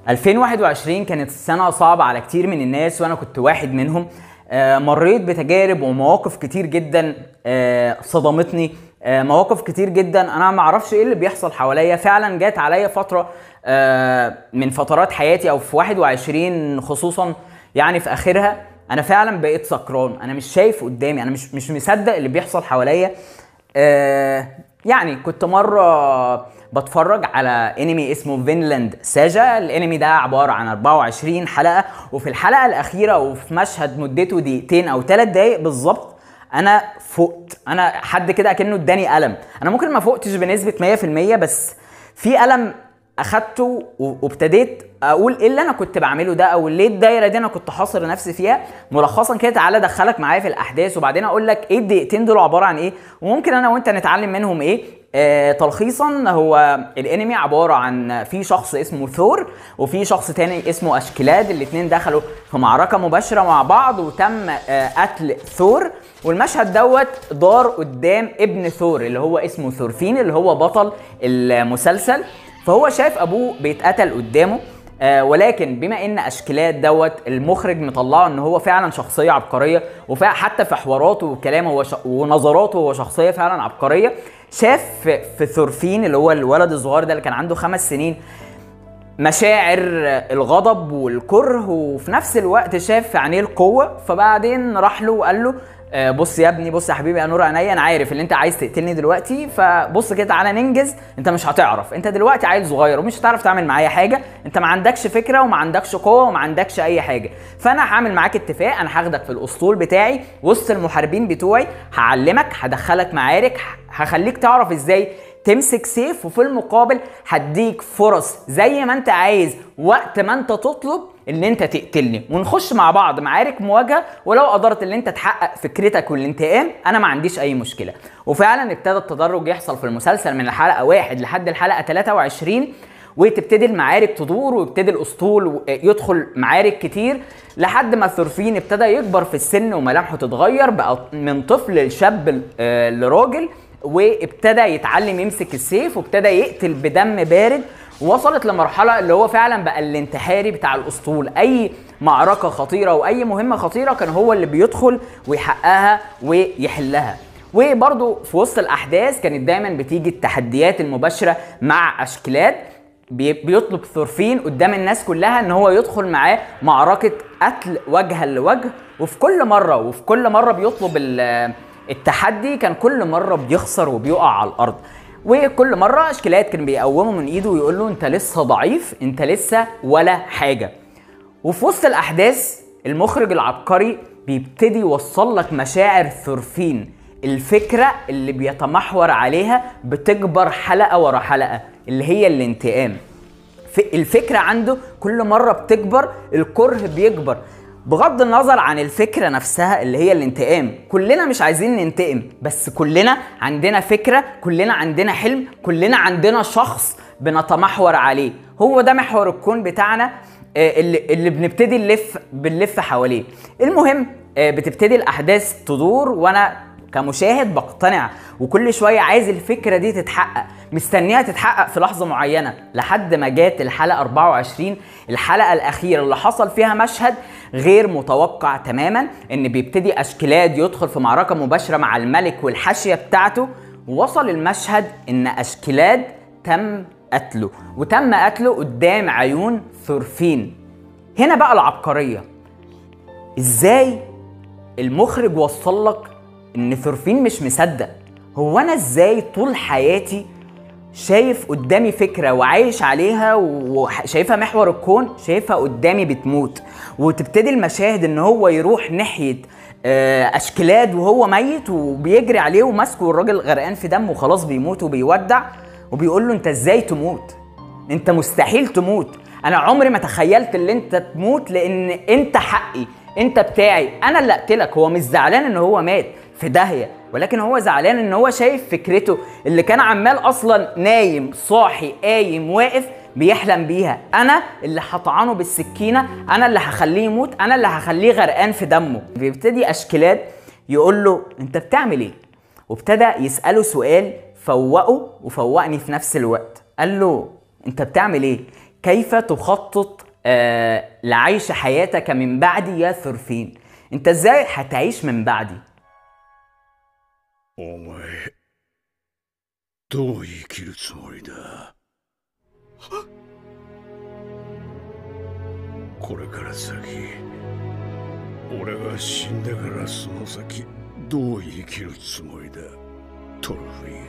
2021 كانت سنة صعبة على كتير من الناس وأنا كنت واحد منهم آه، مريت بتجارب ومواقف كتير جدا آه، صدمتني آه، مواقف كتير جدا انا ما اعرفش ايه اللي بيحصل حواليا فعلا جات عليا فتره آه، من فترات حياتي او في 21 خصوصا يعني في اخرها انا فعلا بقيت سكران انا مش شايف قدامي انا مش مش مصدق اللي بيحصل حواليا آه، يعني كنت مره بتفرج على انمي اسمه فينلاند ساجا الانمي ده عباره عن 24 حلقه وفي الحلقه الاخيره وفي مشهد مدته دقيقتين او ثلاث دقايق بالظبط انا فقت انا حد كده اكنه اداني قلم انا ممكن ما فقتش بنسبه 100% بس في قلم اخدته و- وابتديت اقول ايه اللي انا كنت بعمله ده او ليه الدايره دي انا كنت حاصر نفسي فيها ملخصا كده تعالى ادخلك معايا في الاحداث وبعدين اقول لك ايه الدقيقتين دول عباره عن ايه وممكن انا وانت نتعلم منهم ايه آه تلخيصا هو الانمي عباره عن في شخص اسمه ثور وفي شخص تاني اسمه اشكلاد الاتنين دخلوا في معركه مباشره مع بعض وتم آه قتل ثور والمشهد دوت دار قدام ابن ثور اللي هو اسمه ثورفين اللي هو بطل المسلسل فهو شاف ابوه بيتقتل قدامه آه ولكن بما ان اشكالات دوت المخرج مطلعه ان هو فعلا شخصيه عبقريه وحتى في حواراته وكلامه هو ش... ونظراته هو شخصيه فعلا عبقريه شاف في, في ثورفين اللي هو الولد الصغير ده اللي كان عنده خمس سنين مشاعر الغضب والكره وفي نفس الوقت شاف في عينيه القوه فبعدين راح له وقال له آه، بص يا ابني بص يا حبيبي يا نور عينيا انا عارف ان انت عايز تقتلني دلوقتي فبص كده تعالى ننجز انت مش هتعرف انت دلوقتي عيل صغير ومش هتعرف تعمل معايا حاجه انت ما عندكش فكره وما عندكش قوه وما عندكش اي حاجه فانا هعمل معاك اتفاق انا هاخدك في الاسطول بتاعي وسط المحاربين بتوعي هعلمك هدخلك معارك هخليك تعرف ازاي تمسك سيف وفي المقابل هديك فرص زي ما انت عايز وقت ما انت تطلب ان انت تقتلني ونخش مع بعض معارك مواجهه ولو قدرت ان انت تحقق فكرتك والانتقام انا ما عنديش اي مشكله وفعلا ابتدى التدرج يحصل في المسلسل من الحلقه واحد لحد الحلقه 23 وتبتدي المعارك تدور ويبتدي الاسطول يدخل معارك كتير لحد ما ثورفين ابتدى يكبر في السن وملامحه تتغير بقى من طفل لشاب آه، لراجل وابتدى يتعلم يمسك السيف وابتدى يقتل بدم بارد وصلت لمرحله اللي هو فعلا بقى الانتحاري بتاع الاسطول اي معركه خطيره واي مهمه خطيره كان هو اللي بيدخل ويحققها ويحلها وبرضه في وسط الاحداث كانت دايما بتيجي التحديات المباشره مع اشكالات بي- بيطلب ثورفين قدام الناس كلها ان هو يدخل معاه معركه قتل وجها لوجه وفي كل مره وفي كل مره بيطلب ال- التحدي كان كل مره بيخسر وبيقع على الارض وكل مره اشكالات كان بيقومه من ايده ويقول له انت لسه ضعيف انت لسه ولا حاجه وفي وسط الاحداث المخرج العبقري بيبتدي يوصل لك مشاعر ثورفين الفكره اللي بيتمحور عليها بتكبر حلقه ورا حلقه اللي هي الانتقام ف- الفكره عنده كل مره بتكبر الكره بيكبر بغض النظر عن الفكره نفسها اللي هي الانتقام كلنا مش عايزين ننتقم بس كلنا عندنا فكره كلنا عندنا حلم كلنا عندنا شخص بنتمحور عليه هو ده محور الكون بتاعنا آه، اللي, اللي بنبتدي نلف بنلف حواليه المهم آه، بتبتدي الاحداث تدور وانا كمشاهد بقتنع وكل شويه عايز الفكره دي تتحقق مستنيها تتحقق في لحظه معينه لحد ما جات الحلقه 24 الحلقه الاخيره اللي حصل فيها مشهد غير متوقع تماما ان بيبتدي اشكلاد يدخل في معركه مباشره مع الملك والحاشيه بتاعته ووصل المشهد ان اشكلاد تم قتله وتم قتله قدام عيون ثورفين هنا بقى العبقريه ازاي المخرج وصل لك ان ثورفين مش مصدق هو انا ازاي طول حياتي شايف قدامي فكره وعايش عليها وشايفها محور الكون شايفها قدامي بتموت وتبتدي المشاهد ان هو يروح ناحيه آه، اشكلاد وهو ميت وبيجري عليه وماسكه والراجل غرقان في دم وخلاص بيموت وبيودع وبيقول له انت ازاي تموت انت مستحيل تموت انا عمري ما تخيلت ان انت تموت لان انت حقي انت بتاعي انا اللي اقتلك هو مش زعلان ان هو مات في داهيه ولكن هو زعلان ان هو شايف فكرته اللي كان عمال اصلا نايم صاحي قايم واقف بيحلم بيها انا اللي هطعنه بالسكينه انا اللي هخليه يموت انا اللي هخليه غرقان في دمه بيبتدي اشكلاد يقول له انت بتعمل ايه وابتدى يساله سؤال فوقه وفوقني في نفس الوقت قال له انت بتعمل ايه كيف تخطط آه لعيش حياتك من بعدي يا ثرفين انت ازاي هتعيش من بعدي お前どう生きるつもりだこれから先俺が死んでからその先どう生きるつもりだトルフィ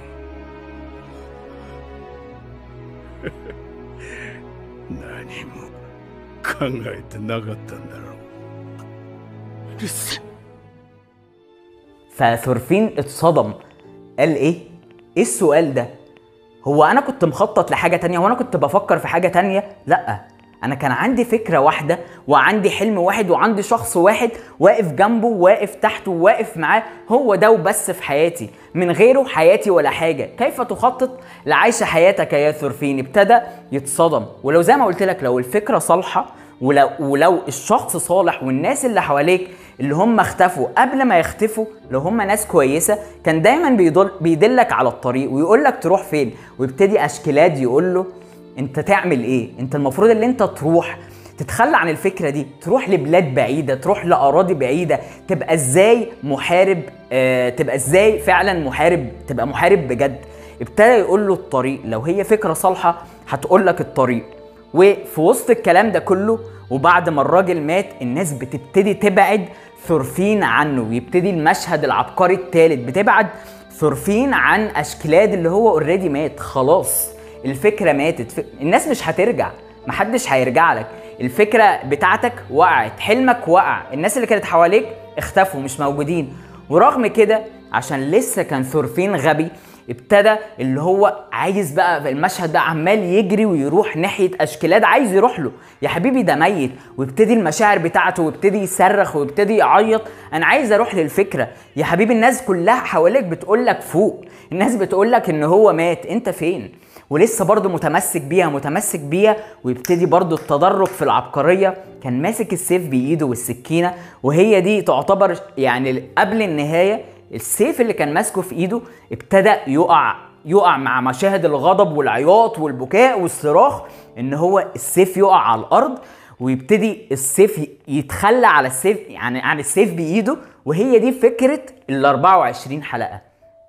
ン何も考えてなかったんだろう فثورفين اتصدم قال ايه ايه السؤال ده هو انا كنت مخطط لحاجة تانية وانا كنت بفكر في حاجة تانية لا انا كان عندي فكرة واحدة وعندي حلم واحد وعندي شخص واحد واقف جنبه واقف تحته واقف معاه هو ده وبس في حياتي من غيره حياتي ولا حاجة كيف تخطط لعيش حياتك يا ثورفين ابتدى يتصدم ولو زي ما قلت لك لو الفكرة صالحة ولو, ولو الشخص صالح والناس اللي حواليك اللي هم اختفوا قبل ما يختفوا لو هم ناس كويسه كان دايما بيدل بيدلك على الطريق ويقول لك تروح فين ويبتدي اشكلاد يقول له انت تعمل ايه انت المفروض ان انت تروح تتخلى عن الفكره دي تروح لبلاد بعيده تروح لاراضي بعيده تبقى ازاي محارب آه تبقى ازاي فعلا محارب تبقى محارب بجد ابتدى يقول له الطريق لو هي فكره صالحه هتقول لك الطريق وفي وسط الكلام ده كله وبعد ما الراجل مات الناس بتبتدي تبعد ثورفين عنه ويبتدي المشهد العبقري الثالث بتبعد ثورفين عن اشكلاد اللي هو اوريدي مات خلاص الفكره ماتت ف... الناس مش هترجع محدش هيرجع لك الفكره بتاعتك وقعت حلمك وقع الناس اللي كانت حواليك اختفوا مش موجودين ورغم كده عشان لسه كان ثورفين غبي ابتدى اللي هو عايز بقى في المشهد ده عمال يجري ويروح ناحيه اشكلاد عايز يروح له يا حبيبي ده ميت ويبتدي المشاعر بتاعته ويبتدي يصرخ ويبتدي يعيط انا عايز اروح للفكره يا حبيبي الناس كلها حواليك بتقول لك فوق الناس بتقول لك ان هو مات انت فين ولسه برضه متمسك بيها متمسك بيها ويبتدي برضه التدرج في العبقريه كان ماسك السيف بايده والسكينه وهي دي تعتبر يعني قبل النهايه السيف اللي كان ماسكه في ايده ابتدى يقع يقع مع مشاهد الغضب والعياط والبكاء والصراخ ان هو السيف يقع على الارض ويبتدي السيف يتخلى على السيف يعني عن السيف بايده وهي دي فكره ال 24 حلقه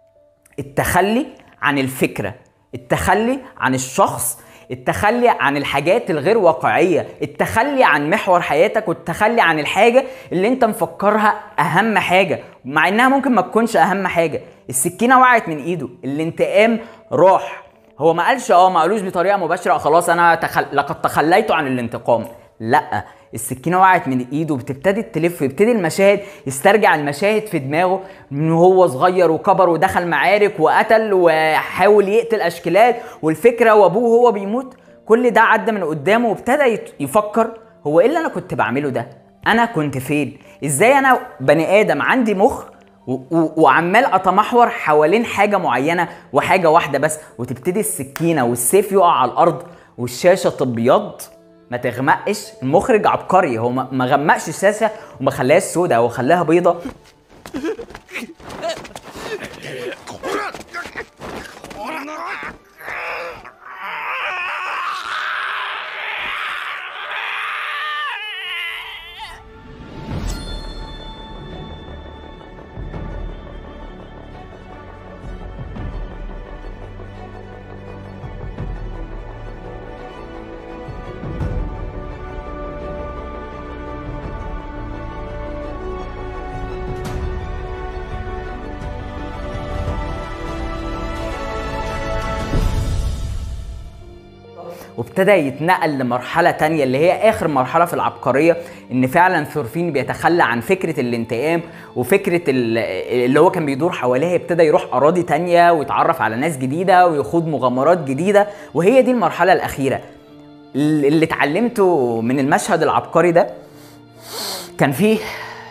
التخلي عن الفكره التخلي عن الشخص التخلي عن الحاجات الغير واقعية التخلي عن محور حياتك والتخلي عن الحاجة اللي انت مفكرها اهم حاجة مع انها ممكن ما تكونش اهم حاجة السكينة وقعت من ايده الانتقام راح هو ما قالش اه ما قالوش بطريقة مباشرة آه خلاص انا تخل... لقد تخليت عن الانتقام لا السكينه وقعت من ايده بتبتدي تلف ويبتدي المشاهد يسترجع المشاهد في دماغه من هو صغير وكبر ودخل معارك وقتل وحاول يقتل اشكالات والفكره وابوه هو بيموت كل ده عدى من قدامه وابتدى يفكر هو ايه اللي انا كنت بعمله ده انا كنت فين ازاي انا بني ادم عندي مخ وعمال اتمحور حوالين حاجه معينه وحاجه واحده بس وتبتدي السكينه والسيف يقع على الارض والشاشه تبيض ما تغمقش المخرج عبقري هو ما غمقش الشاشه وما خلاهاش سودا هو خلاها بيضه وابتدى يتنقل لمرحلة تانية اللي هي آخر مرحلة في العبقرية إن فعلا ثورفين بيتخلى عن فكرة الانتقام وفكرة اللي هو كان بيدور حواليها ابتدى يروح أراضي تانية ويتعرف على ناس جديدة ويخوض مغامرات جديدة وهي دي المرحلة الأخيرة اللي اتعلمته من المشهد العبقري ده كان فيه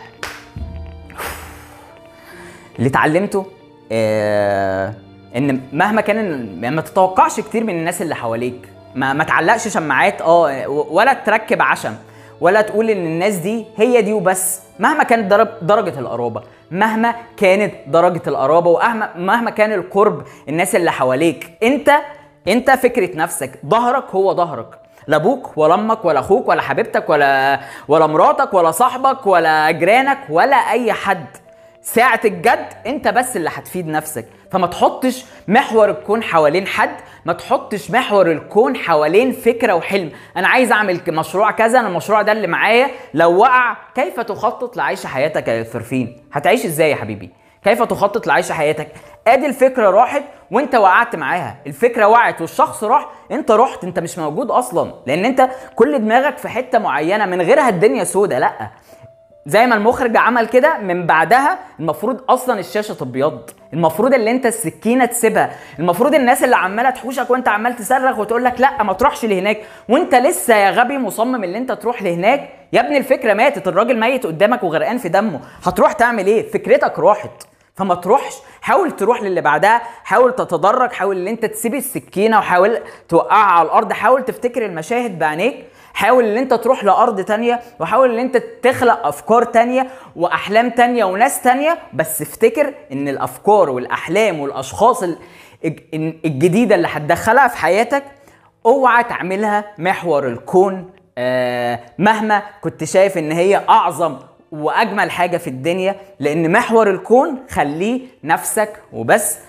اللي اتعلمته آه ان مهما كان يعني ما تتوقعش كتير من الناس اللي حواليك ما ما تعلقش شماعات اه ولا تركب عشم ولا تقول ان الناس دي هي دي وبس مهما كانت درجه القرابه مهما كانت درجه القرابه ومهما كان القرب الناس اللي حواليك انت انت فكره نفسك ظهرك هو ظهرك لا ابوك ولا امك ولا اخوك ولا حبيبتك ولا ولا مراتك ولا صاحبك ولا جيرانك ولا اي حد ساعة الجد انت بس اللي هتفيد نفسك فما تحطش محور الكون حوالين حد ما تحطش محور الكون حوالين فكرة وحلم انا عايز اعمل مشروع كذا انا المشروع ده اللي معايا لو وقع كيف تخطط لعيش حياتك يا ثرفين هتعيش ازاي يا حبيبي كيف تخطط لعيش حياتك ادي الفكره راحت وانت وقعت معاها الفكره وقعت والشخص راح انت رحت انت مش موجود اصلا لان انت كل دماغك في حته معينه من غيرها الدنيا سودة لا زي ما المخرج عمل كده من بعدها المفروض اصلا الشاشه تبيض المفروض اللي انت السكينه تسيبها المفروض الناس اللي عماله تحوشك وانت عمال تصرخ وتقول لك لا ما تروحش لهناك وانت لسه يا غبي مصمم اللي انت تروح لهناك يا ابني الفكره ماتت الراجل ميت قدامك وغرقان في دمه هتروح تعمل ايه فكرتك راحت فما تروحش حاول تروح للي بعدها حاول تتدرج حاول ان انت تسيب السكينه وحاول توقعها على الارض حاول تفتكر المشاهد بعينيك حاول ان انت تروح لارض تانية وحاول ان انت تخلق افكار تانية واحلام تانية وناس تانية بس افتكر ان الافكار والاحلام والاشخاص ال- الج- الجديده اللي هتدخلها في حياتك اوعى تعملها محور الكون آه مهما كنت شايف ان هي اعظم واجمل حاجه في الدنيا لان محور الكون خليه نفسك وبس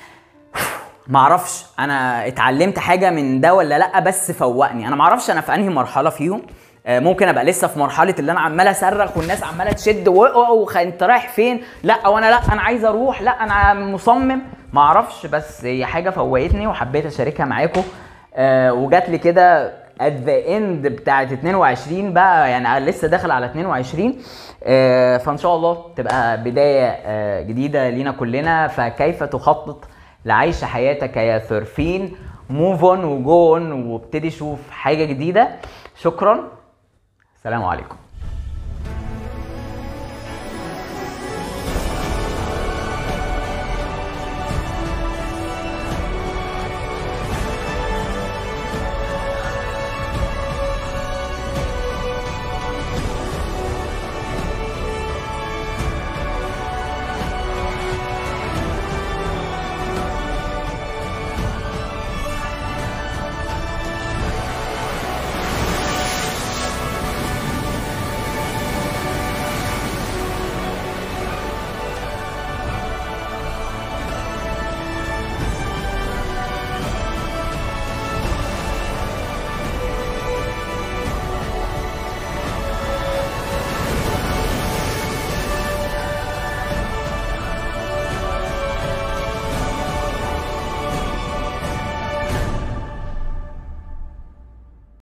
معرفش انا اتعلمت حاجه من ده ولا لا بس فوقني انا معرفش انا في انهي مرحله فيهم آه، ممكن ابقى لسه في مرحله اللي انا عمال اصرخ والناس عماله تشد و- و- وخ- انت رايح فين لا وانا لا انا عايز اروح لا انا مصمم معرفش بس هي حاجه فوقتني وحبيت اشاركها معاكم آه، وجات لي كده ات ذا اند بتاعت 22 بقى يعني أنا لسه داخل على 22 آه، فان شاء الله تبقى بدايه آه، جديده لينا كلنا فكيف تخطط لعيش حياتك يا ثرفين موف اون وجو اون وابتدي شوف حاجه جديده شكرا سلام عليكم